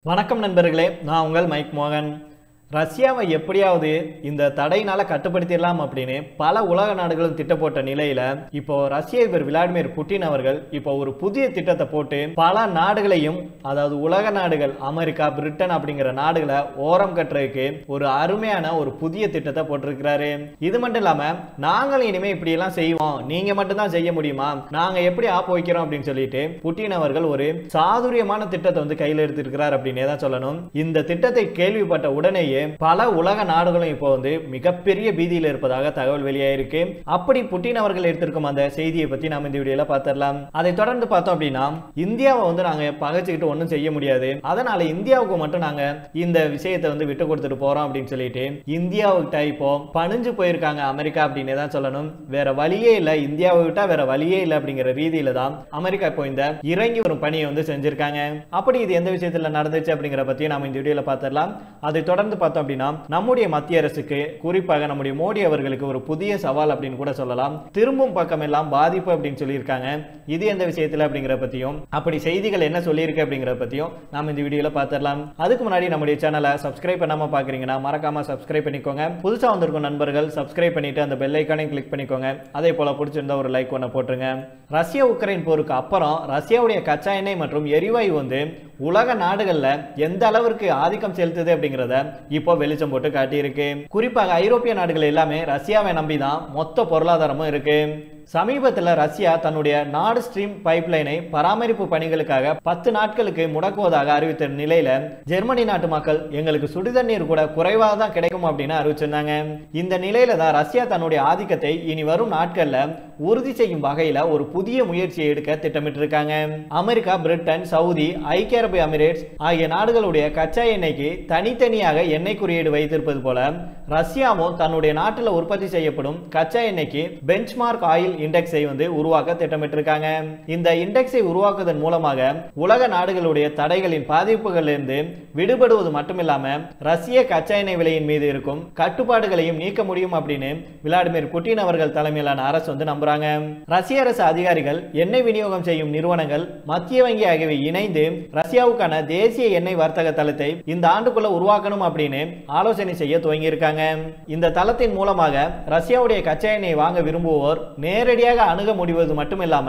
வணக்கம் நண்பர்களே நான் உங்கள் மைக் மோகன் ரஷ்யாவை எப்படியாவது இந்த தடையினால கட்டுப்படுத்திடலாம் அப்படின்னு பல உலக நாடுகளும் திட்டம் போட்ட நிலையில இப்போ ரஷ்ய அதிபர் விளாடிமிர் புட்டின் அவர்கள் இப்போ ஒரு புதிய திட்டத்தை போட்டு பல நாடுகளையும் அதாவது உலக நாடுகள் அமெரிக்கா பிரிட்டன் அப்படிங்கிற நாடுகளை ஓரம் கட்டுறதுக்கு ஒரு அருமையான ஒரு புதிய திட்டத்தை போட்டிருக்கிறாரு இது மட்டும் இல்லாம நாங்களும் இனிமே இப்படி எல்லாம் செய்வோம் நீங்க மட்டும் தான் செய்ய முடியுமா நாங்க எப்படி ஆப்பு வைக்கிறோம் அப்படின்னு சொல்லிட்டு புட்டின் அவர்கள் ஒரு சாதுரியமான திட்டத்தை வந்து கையில் எடுத்திருக்கிறார் அப்படின்னே தான் சொல்லணும் இந்த திட்டத்தை கேள்விப்பட்ட உடனேயே பல உலக நாடுகளும் இப்போ வந்து மிகப்பெரிய பீதியில் இருப்பதாக தகவல் வெளியாயிருக்கு அப்படி புட்டின் அவர்கள் எடுத்திருக்கும் அந்த செய்தியை பத்தி நாம இந்த வீடியோல பார்த்திடலாம் அதை தொடர்ந்து பார்த்தோம் அப்படின்னா இந்தியாவை வந்து நாங்க பகைச்சுக்கிட்டு ஒன்றும் செய்ய முடியாது அதனால இந்தியாவுக்கு மட்டும் நாங்க இந்த விஷயத்தை வந்து விட்டு கொடுத்துட்டு போறோம் அப்படின்னு சொல்லிட்டு இந்தியாவுக்கிட்ட இப்போ பணிஞ்சு போயிருக்காங்க அமெரிக்கா அப்படின்னே தான் சொல்லணும் வேற வழியே இல்லை இந்தியாவை விட்டா வேற வழியே இல்லை அப்படிங்கிற ரீதியில தான் அமெரிக்கா இப்போ இந்த இறங்கி வரும் பணியை வந்து செஞ்சிருக்காங்க அப்படி இது எந்த விஷயத்துல நடந்துச்சு அப்படிங்கிற பத்தி நாம இந்த வீடியோல பார்த்திடலாம் அதை தொடர்ந்து பார்த்தோம் அப்படின்னா நம்முடைய மத்திய அரசுக்கு குறிப்பாக நம்முடைய மோடி அவர்களுக்கு ஒரு புதிய சவால் அப்படின்னு கூட சொல்லலாம் திரும்பும் பக்கம் எல்லாம் பாதிப்பு அப்படின்னு சொல்லியிருக்காங்க இது எந்த விஷயத்துல அப்படிங்கிற பத்தியும் அப்படி செய்திகள் என்ன சொல்லியிருக்கு அப்படிங்கிற பத்தியும் நாம இந்த வீடியோல பார்த்திடலாம் அதுக்கு முன்னாடி நம்முடைய சேனலை சப்ஸ்கிரைப் பண்ணாம பாக்குறீங்கன்னா மறக்காம சப்ஸ்கிரைப் பண்ணிக்கோங்க புதுசா வந்திருக்கும் நண்பர்கள் சப்ஸ்கிரைப் பண்ணிட்டு அந்த பெல் ஐக்கானையும் கிளிக் பண்ணிக்கோங்க அதே போல பிடிச்சிருந்தா ஒரு லைக் ஒன்று போட்டுருங்க ரஷ்யா உக்ரைன் போருக்கு அப்புறம் ரஷ்யாவுடைய கச்சா எண்ணெய் மற்றும் எரிவாயு வந்து உலக நாடுகள்ல எந்த அளவிற்கு ஆதிக்கம் செலுத்துது அப்படிங்கிறத இப்போ வெளிச்சம் போட்டு காட்டியிருக்கு குறிப்பாக ஐரோப்பிய நாடுகள் எல்லாமே ரஷ்யாவை நம்பி தான் மொத்த பொருளாதாரமும் இருக்கு சமீபத்தில் ரஷ்யா தன்னுடைய நாடு ஸ்ட்ரீம் பைப்லைனை பராமரிப்பு பணிகளுக்காக பத்து நாட்களுக்கு முடக்குவதாக அறிவித்த நிலையில ஜெர்மனி நாட்டு மக்கள் எங்களுக்கு சுடுதண்ணீர் கூட குறைவாக தான் கிடைக்கும் அப்படின்னு அறிவிச்சிருந்தாங்க இந்த நிலையில தான் ரஷ்யா தன்னுடைய ஆதிக்கத்தை இனி வரும் நாட்கள்ல உறுதி செய்யும் வகையில ஒரு புதிய முயற்சியை எடுக்க திட்டமிட்டு இருக்காங்க அமெரிக்கா பிரிட்டன் சவுதி ஐக்கிய அரபு எமிரேட்ஸ் ஆகிய நாடுகளுடைய கச்சா எண்ணெய்க்கு தனித்தனியாக எண்ணெய் குறியீடு வைத்திருப்பது போல ரஷ்யாவும் தன்னுடைய நாட்டில் உற்பத்தி செய்யப்படும் கச்சா எண்ணெய்க்கு பெஞ்ச்மார்க் ஆயில் இண்டெக்ஸை வந்து உருவாக்க திட்டமிட்டிருக்காங்க இந்த இண்டெக்ஸை உருவாக்குவதன் மூலமாக உலக நாடுகளுடைய தடைகளின் பாதிப்புகளிலிருந்து விடுபடுவது மட்டுமில்லாம ரஷ்ய கச்சா எண்ணெய் விலையின் மீது இருக்கும் கட்டுப்பாடுகளையும் நீக்க முடியும் அப்படின்னு விளாடிமிர் புட்டின் அவர்கள் தலைமையிலான அரசு வந்து நம்புறாங்க ரஷ்ய அரசு அதிகாரிகள் எண்ணெய் விநியோகம் செய்யும் நிறுவனங்கள் மத்திய வங்கி ஆகியவை இணைந்து ரஷ்யாவுக்கான தேசிய எண்ணெய் வர்த்தக தளத்தை இந்த ஆண்டுக்குள்ள உருவாக்கணும் அப்படின்னு ஆலோசனை செய்ய துவங்கி இருக்காங்க இந்த தளத்தின் மூலமாக ரஷ்யாவுடைய கச்சா எண்ணெய் வாங்க விரும்புவோர் நேரடியாக அணுக முடிவது மட்டுமில்லாம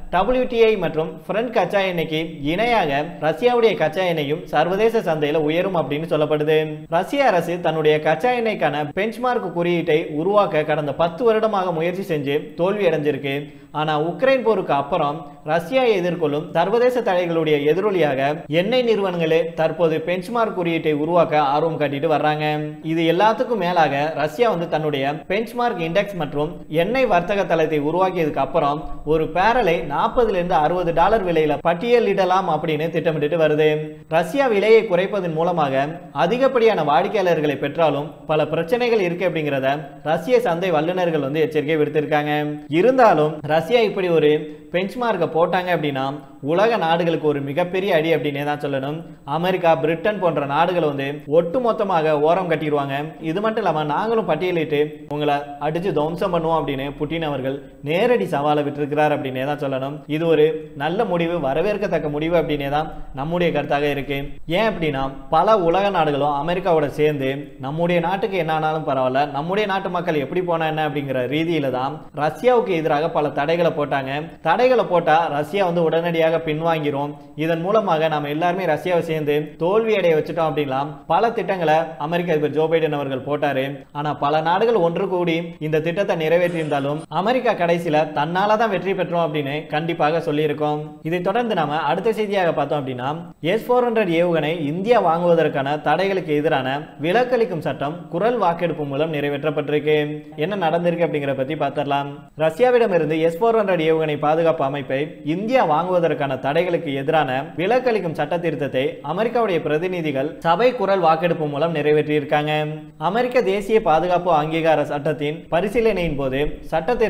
WTI மற்றும் ஃப்ரண்ட் கச்சா எண்ணெய்க்கு இணையாக ரஷ்யாவுடைய கச்சா எண்ணெயும் சர்வதேச சந்தையில உயரும் அப்படின்னு சொல்லப்படுது ரஷ்ய அரசு தன்னுடைய கச்சா எண்ணெய்க்கான பெஞ்ச்மார்க் குறியீட்டை உருவாக்க கடந்த பத்து வருடமாக முயற்சி செஞ்சு தோல்வி அடைஞ்சிருக்கு ஆனா உக்ரைன் போருக்கு அப்புறம் ரஷ்யா எதிர்கொள்ளும் சர்வதேச தடைகளுடைய எதிரொலியாக எண்ணெய் நிறுவனங்களே தற்போது பெஞ்ச்மார்க் குறியீட்டை உருவாக்க ஆர்வம் காட்டிட்டு வர்றாங்க இது எல்லாத்துக்கும் மேலாக ரஷ்யா வந்து தன்னுடைய பெஞ்ச்மார்க் இண்டெக்ஸ் மற்றும் எண்ணெய் வர்த்தக தளத்தை உருவாக்கியதுக்கு அப்புறம் ஒரு பேரலை நாற்பதுல இருந்து அறுபது டாலர் விலையில பட்டியலிடலாம் அப்படின்னு திட்டமிட்டு வருது ரஷ்யா விலையை குறைப்பதன் மூலமாக அதிகப்படியான வாடிக்கையாளர்களை பெற்றாலும் பல பிரச்சனைகள் இருக்கு அப்படிங்கிறத ரஷ்ய சந்தை வல்லுநர்கள் வந்து எச்சரிக்கை விடுத்திருக்காங்க இருந்தாலும் ரஷ்யா இப்படி ஒரு பெஞ்ச்மார்க்கை போட்டாங்க அப்படின்னா உலக நாடுகளுக்கு ஒரு மிகப்பெரிய அடி அப்படின்னே தான் சொல்லணும் அமெரிக்கா பிரிட்டன் போன்ற நாடுகளை வந்து ஒட்டு மொத்தமாக ஓரம் கட்டிடுவாங்க இது மட்டும் இல்லாமல் நாங்களும் பட்டியலிட்டு உங்களை அடிச்சு துவம்சம் பண்ணுவோம் அப்படின்னு புட்டின் அவர்கள் நேரடி சவாலை விட்டிருக்கிறார் அப்படின்னே தான் சொல்லணும் இது ஒரு நல்ல முடிவு வரவேற்கத்தக்க முடிவு அப்படின்னே தான் நம்முடைய கருத்தாக இருக்கு ஏன் அப்படின்னா பல உலக நாடுகளும் அமெரிக்காவோட சேர்ந்து நம்முடைய நாட்டுக்கு என்ன ஆனாலும் பரவாயில்ல நம்முடைய நாட்டு மக்கள் எப்படி போனா என்ன அப்படிங்கிற ரீதியில தான் ரஷ்யாவுக்கு எதிராக பல தடைகளை போட்டாங்க தடைகளை போட்டா ரஷ்யா வந்து உடனடியாக பின்வாங்கிரும் இதன் மூலமாக நாம எல்லாருமே ரஷ்யாவை சேர்ந்து தோல்வி அடைய வச்சுட்டோம் அப்படின்லாம் பல திட்டங்களை அமெரிக்க அதிபர் ஜோ பைடன் அவர்கள் போட்டாரு ஆனா பல நாடுகள் ஒன்று கூடி இந்த திட்டத்தை நிறைவேற்றியிருந்தாலும் அமெரிக்கா கடைசியில தன்னால தான் வெற்றி பெற்றோம் அப்படின்னு கண்டிப்பாக சொல்லியிருக்கோம் இதை தொடர்ந்து நாம அடுத்த செய்தியாக பார்த்தோம் அப்படின்னா எஸ் போர் ஹண்ட்ரட் ஏவுகணை இந்தியா வாங்குவதற்கான தடைகளுக்கு எதிரான விலக்களிக்கும் சட்டம் குரல் வாக்கெடுப்பு மூலம் நிறைவேற்றப்பட்டிருக்கு என்ன நடந்திருக்கு அப்படிங்கிற பத்தி பார்த்திடலாம் ரஷ்யாவிடமிருந்து எஸ் போர் ஹண்ட்ரட் ஏவுகணை பாதுகாப்பு அமைப்பை இந்தியா வாங்குவதற்கான தடைகளுக்கு எதிரான விலக்களிக்கும் சட்ட திருத்தத்தை அமெரிக்காவுடைய பிரதிநிதிகள் சபை குரல் வாக்கெடுப்பு மூலம் நிறைவேற்றியிருக்காங்க அமெரிக்க தேசிய பாதுகாப்பு அங்கீகார சட்டத்தின் பரிசீலனையின் போது சட்ட திருத்தம்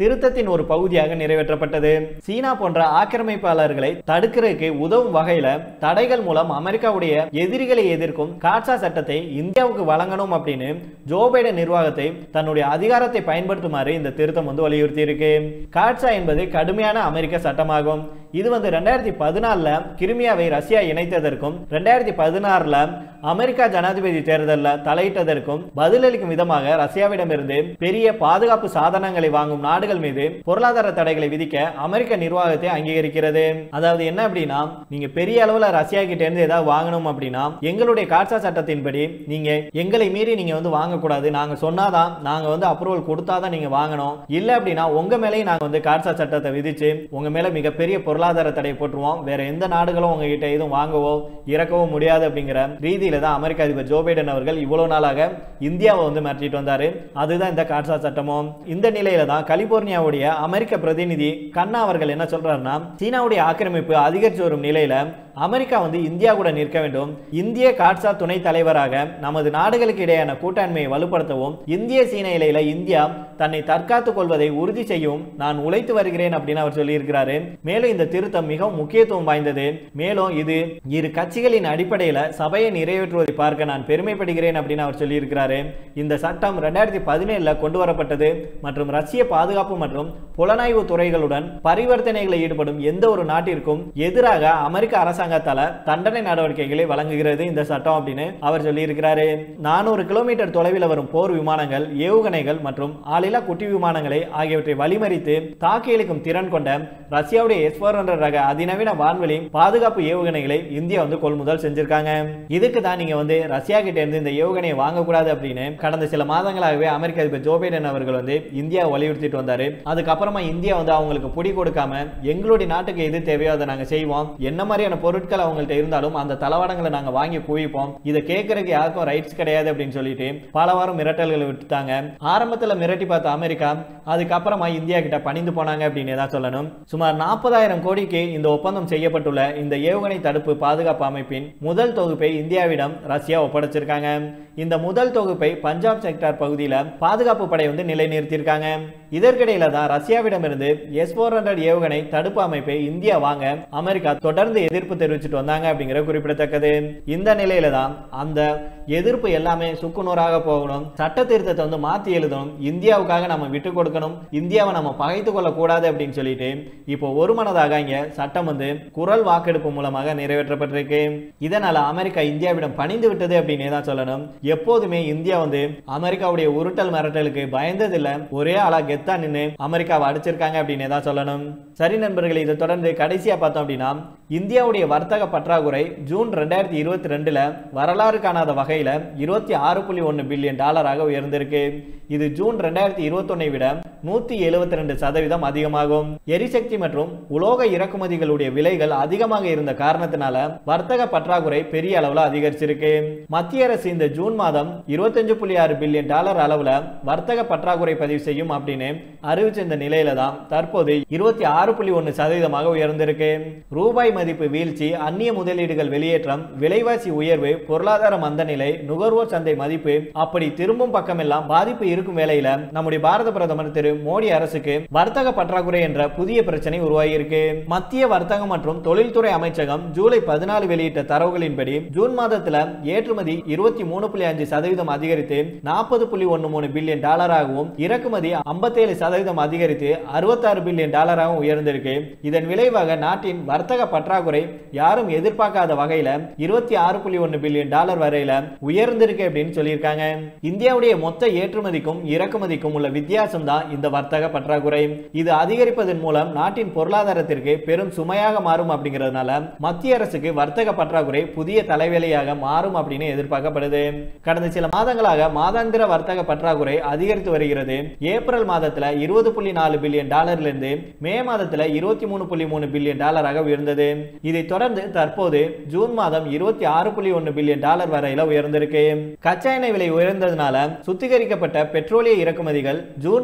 திருத்தத்தின் ஒரு பகுதியாக நிறைவேற்றப்பட்டது சீனா போன்ற ஆக்கிரமிப்பாளர்களை தடுக்கிறதுக்கு உதவும் வகையில தடைகள் மூலம் அமெரிக்காவுடைய எதிரிகளை எதிர்க்கும் காட்சா சட்டத்தை இந்தியாவுக்கு வழங்கணும் அப்படின்னு ஜோ பைடன் நிர்வாகத்தை தன்னுடைய அதிகாரத்தை பயன்படுத்துமாறு இந்த திருத்தம் வந்து வலியுறுத்தி இருக்கு காட்சா என்பது கடுமையான அமெரிக்க சட்டமாகும் இது வந்து ரெண்டாயிரத்தி பதினாலுல கிரிமியாவை ரஷ்யா இணைத்ததற்கும் ரெண்டாயிரத்தி பதினாறுல அமெரிக்கா ஜனாதிபதி தேர்தலில் தலையிட்டதற்கும் பதிலளிக்கும் விதமாக ரஷ்யாவிடமிருந்து பெரிய பாதுகாப்பு சாதனங்களை வாங்கும் நாடுகள் மீது பொருளாதார தடைகளை விதிக்க அமெரிக்க நிர்வாகத்தை அங்கீகரிக்கிறது அதாவது என்ன அப்படின்னா நீங்க பெரிய அளவுல ரஷ்யா கிட்ட இருந்து ஏதாவது வாங்கணும் அப்படின்னா எங்களுடைய காட்சா சட்டத்தின்படி நீங்க எங்களை மீறி நீங்க வந்து வாங்கக்கூடாது நாங்க சொன்னாதான் நாங்க வந்து அப்ரூவல் கொடுத்தாதான் நீங்க வாங்கணும் இல்ல அப்படின்னா உங்க மேலேயும் நாங்க வந்து காட்சா சட்டத்தை விதிச்சு உங்க மேல மிகப்பெரிய பொருளாதார தடை போட்டுருவோம் வேற எந்த நாடுகளும் உங்ககிட்ட எதுவும் வாங்கவோ இறக்கவோ முடியாது அப்படிங்கிற ரீதியில தான் அமெரிக்க அதிபர் ஜோ பைடன் அவர்கள் இவ்வளவு நாளாக இந்தியாவை வந்து மிரட்டிட்டு வந்தாரு அதுதான் இந்த காட்சா சட்டமும் இந்த நிலையில தான் கலிபோர்னியாவுடைய அமெரிக்க பிரதிநிதி கண்ணா அவர்கள் என்ன சொல்றாருன்னா சீனாவுடைய ஆக்கிரமிப்பு அதிகரித்து வரும் நிலையில அமெரிக்கா வந்து இந்தியா கூட நிற்க வேண்டும் இந்திய காட்சா துணை தலைவராக நமது நாடுகளுக்கு இடையான கூட்டாண்மையை வலுப்படுத்தவும் இந்திய சீன இலையில இந்தியா தன்னை தற்காத்துக் கொள்வதை உறுதி செய்யவும் நான் உழைத்து வருகிறேன் அப்படின்னு அவர் சொல்லியிருக்கிறாரு மேலும் இந்த திருத்தம் மிகவும் முக்கியத்துவம் வாய்ந்தது மேலும் இது இரு கட்சிகளின் அடிப்படையில் சபையை நிறைவேற்றுவதை பார்க்க நான் பெருமைப்படுகிறேன் அப்படின்னு அவர் சொல்லியிருக்கிறாரு இந்த சட்டம் ரெண்டாயிரத்தி பதினேழுல கொண்டு வரப்பட்டது மற்றும் ரஷ்ய பாதுகாப்பு மற்றும் புலனாய்வு துறைகளுடன் பரிவர்த்தனைகளில் ஈடுபடும் எந்த ஒரு நாட்டிற்கும் எதிராக அமெரிக்க அரசாங்கத்தால தண்டனை நடவடிக்கைகளை வழங்குகிறது இந்த சட்டம் அப்படின்னு அவர் சொல்லியிருக்கிறாரு நானூறு கிலோமீட்டர் தொலைவில் வரும் போர் விமானங்கள் ஏவுகணைகள் மற்றும் ஆளில்லா குட்டி விமானங்களை ஆகியவற்றை வழிமறித்து தாக்கியளிக்கும் திறன் கொண்ட ரஷ்யாவுடைய எஸ் போர் ரக அதிநவீன வான்வெளி பாதுகாப்பு ஏவுகணைகளை இந்தியா வந்து கொள்முதல் செஞ்சிருக்காங்க இதுக்கு தான் நீங்க வந்து ரஷ்யா கிட்ட இருந்து இந்த ஏவுகணையை வாங்கக்கூடாது அப்படின்னு கடந்த சில மாதங்களாகவே அமெரிக்க அதிபர் ஜோ பைடன் அவர்கள் வந்து இந்தியா வலியுறுத்திட்டு வந்தாரு அதுக்கப்புறமா இந்தியா வந்து அவங்களுக்கு பிடி கொடுக்காம எங்களுடைய நாட்டுக்கு எது தேவையோ அதை நாங்க செய்வோம் என்ன மாதிரியான பொருட்கள் அவங்கள்ட்ட இருந்தாலும் அந்த தளவாடங்களை நாங்க வாங்கி குவிப்போம் இதை கேட்கறதுக்கு யாருக்கும் ரைட்ஸ் கிடையாது அப்படின்னு சொல்லிட்டு பல வாரம் மிரட்டல்களை விட்டுட்டாங்க ஆரம்பத்துல மிரட்டி பார்த்த அமெரிக்கா அதுக்கப்புறமா இந்தியா கிட்ட பணிந்து போனாங்க அப்படின்னு தான் சொல்லணும் சுமார் நாற்பதாயிரம் கோடிக்கு இந்த ஒப்பந்தம் செய்யப்பட்டுள்ள இந்த ஏவுகணை தடுப்பு பாதுகாப்பு அமைப்பின் முதல் தொகுப்பை இந்தியாவிடம் ரஷ்யா ஒப்படைச்சிருக்காங்க இந்த முதல் தொகுப்பை பஞ்சாப் செக்டார் பகுதியில் பாதுகாப்பு படை வந்து நிலைநிறுத்தியிருக்காங்க இதற்கிடையில தான் ரஷ்யாவிடமிருந்து எஸ் போர் ஹண்ட்ரட் ஏவுகணை தடுப்பு அமைப்பை இந்தியா வாங்க அமெரிக்கா தொடர்ந்து எதிர்ப்பு தெரிவிச்சுட்டு வந்தாங்க அப்படிங்கிற குறிப்பிடத்தக்கது இந்த நிலையில தான் அந்த எதிர்ப்பு எல்லாமே சுக்குநூறாக போகணும் சட்ட திருத்தத்தை வந்து மாத்தி எழுதணும் இந்தியாவுக்காக நம்ம விட்டு கொடுக்கணும் இந்தியாவை நம்ம பகைத்து கொள்ளக்கூடாது அப்படின்னு சொல்லிட்டு இப்போ ஒருமனதாக இங்க சட்டம் வந்து குரல் வாக்கெடுப்பு மூலமாக நிறைவேற்றப்பட்டிருக்கு இதனால அமெரிக்கா இந்தியாவிடம் பணிந்து விட்டது அப்படின்னே தான் சொல்லணும் எப்போதுமே இந்தியா வந்து அமெரிக்காவுடைய உருட்டல் மிரட்டலுக்கு பயந்ததில்லை ஒரே ஆளா கெத்தா நின்று அமெரிக்காவை அடிச்சிருக்காங்க அப்படின்னே தான் சொல்லணும் சரி நண்பர்களே இதை தொடர்ந்து கடைசியா பார்த்தோம் அப்படின்னா இந்தியாவுடைய வர்த்தக பற்றாக்குறை ஜூன் ரெண்டாயிரத்தி இருபத்தி ரெண்டுல வரலாறு காணாத வகையில இருபத்தி ஆறு புள்ளி ஒன்று பில்லியன் டாலராக உயர்ந்திருக்கு இது ஜூன் ரெண்டாயிரத்தி இருபத்தொன்னை விட நூத்தி எழுபத்தி ரெண்டு சதவீதம் அதிகமாகும் எரிசக்தி மற்றும் உலோக இறக்குமதிகளுடைய விலைகள் அதிகமாக இருந்த காரணத்தினால வர்த்தக பற்றாக்குறை பெரிய அளவுல அதிகரிச்சிருக்கு மத்திய அரசு இந்த ஜூன் மாதம் இருபத்தஞ்சு புள்ளி ஆறு பில்லியன் டாலர் அளவுல வர்த்தக பற்றாக்குறை பதிவு செய்யும் அப்படின்னு அறிவிச்ச இந்த நிலையில தான் தற்போது இருபத்தி ஆறு புள்ளி ஒன்று சதவீதமாக உயர்ந்திருக்கு ரூபாய் மதிப்பு வீழ்ச்சி அந்நிய முதலீடுகள் வெளியேற்றம் விலைவாசி உயர்வு பொருளாதார மந்தநிலை நுகர்வோர் சந்தை மதிப்பு அப்படி திரும்பும் பக்கமெல்லாம் பாதிப்பு இருக்கும் வேளையில நம்முடைய பாரத பிரதமர் திரு மோடி அரசுக்கு வர்த்தக பற்றாக்குறை என்ற புதிய பிரச்சனை உருவாகியிருக்கு மத்திய வர்த்தகம் மற்றும் தொழில்துறை அமைச்சகம் ஜூலை பதினாலு வெளியிட்ட தரவுகளின்படி ஜூன் மாதத்துல ஏற்றுமதி இருபத்தி மூணு புள்ளி அஞ்சு சதவீதம் அதிகரித்து நாற்பது புள்ளி ஒன்று மூணு பில்லியன் டாலராகவும் இறக்குமதி ஐம்பத்தேழு சதவீதம் அதிகரித்து அறுபத்தாறு பில்லியன் டாலராகவும் உயர்ந்திருக்கு இதன் விளைவாக நாட்டின் வர்த்தக பற்றாக்குறை யாரும் எதிர்பார்க்காத வகையில இருபத்தி ஆறு புள்ளி ஒன்று பில்லியன் டாலர் வரையில உயர்ந்திருக்கு அப்படின்னு சொல்லியிருக்காங்க இந்தியாவுடைய மொத்த ஏற்றுமதிக்கும் இறக்குமதிக்கும் உள்ள வித்தியாசம் தான் இந்த வர்த்தக பற்றாக்குறை இது அதிகரிப்பதன் மூலம் நாட்டின் பொருளாதாரத்திற்கு பெரும் சுமையாக மாறும் அப்படிங்கிறதுனால மத்திய அரசுக்கு வர்த்தக பற்றாக்குறை புதிய தலைவேலையாக மாறும் அப்படின்னு எதிர்பார்க்கப்படுது கடந்த சில மாதங்களாக மாதாந்திர வர்த்தக பற்றாக்குறை அதிகரித்து வருகிறது ஏப்ரல் மாதத்துல இருபது புள்ளி நாலு பில்லியன் டாலர்ல இருந்து மே மாதத்துல இருபத்தி மூணு புள்ளி மூணு பில்லியன் டாலராக உயர்ந்தது இதை தொடர்ந்து தற்போது ஜூன் மாதம் இருபத்தி ஆறு புள்ளி ஒன்று பில்லியன் டாலர் வரையில உயர்ந்திருக்கு கச்சா எண்ணெய் விலை உயர்ந்ததுனால சுத்திகரிக்கப்பட்ட பெட்ரோலிய இறக்குமதிகள் ஜூன் மாதத்துல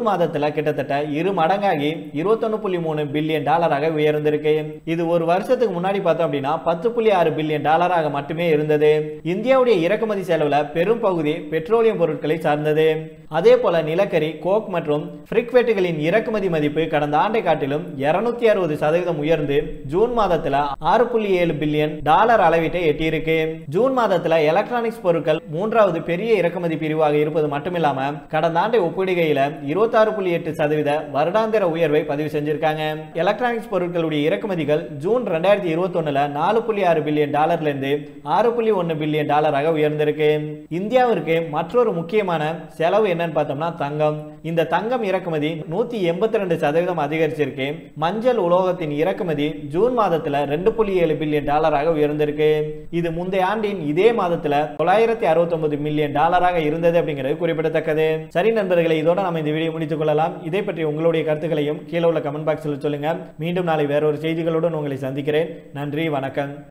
மாதத்துல கிட்டத்தட்ட இரு மடங்காகி இருபத்தொன்னு புள்ளி மூணு பில்லியன் டாலராக உயர்ந்திருக்கு இது ஒரு வருஷத்துக்கு முன்னாடி பார்த்தோம் அப்படின்னா பத்து புள்ளி ஆறு பில்லியன் டாலராக மட்டுமே இருந்தது இந்தியாவுடைய இறக்குமதி செலவுல பெரும் பகுதி பெட்ரோலியம் பொருட்களை சார்ந்தது அதே போல நிலக்கரி கோக் மற்றும் பிரிக்வெட்டுகளின் இறக்குமதி மதிப்பு கடந்த ஆண்டை காட்டிலும் இருநூத்தி அறுபது சதவீதம் உயர்ந்து ஜூன் மாதத்துல ஆறு புள்ளி ஏழு பில்லியன் டாலர் அளவீட்டை எட்டியிருக்கு ஜூன் மாதத்துல எலக்ட்ரானிக்ஸ் பொருட்கள் மூன்றாவது பெரிய இறக்குமதி பிரிவாக இருப்பது மட்டுமில்லாம கடந்த ஆண்டை ஒப்பிடுகையில இருபத்தாறு புள்ளி எட்டு சதவீத வருடாந்திர உயர்வை பதிவு செஞ்சிருக்காங்க எலக்ட்ரானிக்ஸ் பொருட்களுடைய இறக்குமதிகள் ஜூன் ரெண்டாயிரத்தி இருபத்தி ஒண்ணுல நாலு புள்ளி ஆறு பில்லியன் டாலர்ல இருந்து ஆறு புள்ளி ஒன்னு பில்லியன் டாலராக உயர்ந்திருக்கு இந்தியாவிற்கு மற்றொரு முக்கியமான செலவு என்னன்னு பார்த்தோம்னா தங்கம் இந்த தங்கம் இறக்குமதி நூத்தி எண்பத்தி ரெண்டு சதவீதம் அதிகரிச்சிருக்கு மஞ்சள் உலோகத்தின் இறக்குமதி ஜூன் மாதத்துல ரெண்டு புள்ளி ஏழு பில்லியன் டாலராக உயர்ந்திருக்கு இது முந்தைய ஆண்டின் இதே மாதத்துல தொள்ளாயிரத்தி அறுபத்தி ஒன்பது மில்லியன் டாலராக இருந்தது அப்படிங்கிறது குறிப்பிடத்தக்கது சரி நண்பர்களை இதோட நம்ம இந்த வீடியோ முடித்துக் கொள்ளலாம் இதை பற்றி உங்களுடைய கருத்துக்களையும் கீழே உள்ள கமெண்ட் பாக்ஸில் சொல்லுங்க மீண்டும் நாளை வேறொரு செய்திகளுடன் உங்களை சந்திக்கிறேன் நன்றி வணக்கம்